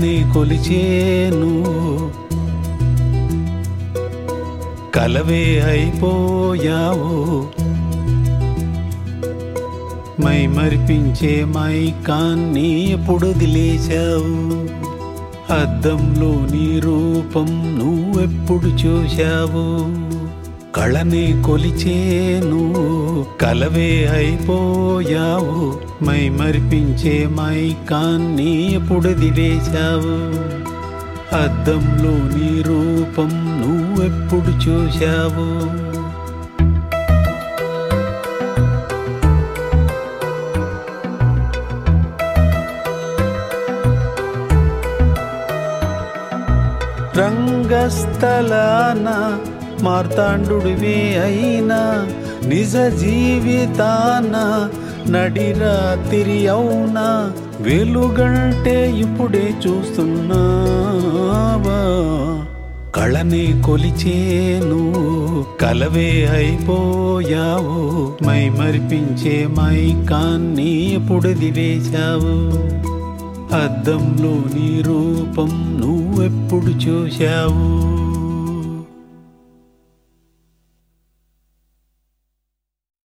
కళనే కొలిచేను కలవే అయిపోయావు మై మరిపించే మైకాన్ని ఎప్పుడు వదిలేశావు అద్దంలో నీ రూపం నువ్వెప్పుడు చూశావు కళనే కొలిచేను కలవే అయిపోయావు మై మరిపించే మైకాన్ని ఎప్పుడు వదిలేశావు అద్దంలో నీ రూపం నువ్వెప్పుడు చూశావు రంగస్థలాన మార్తాండుడివే అయినా నిజ జీవితాన నడిరాత్రి అవునా వెలుగంటే ఇప్పుడే చూస్తున్నావా కళనే కొలిచేను కలవే అయిపోయావు మై మరిపించే మైకాన్ని ఎప్పుడు దివేశావు అద్దంలో నీ రూపం నువ్వెప్పుడు చూశావు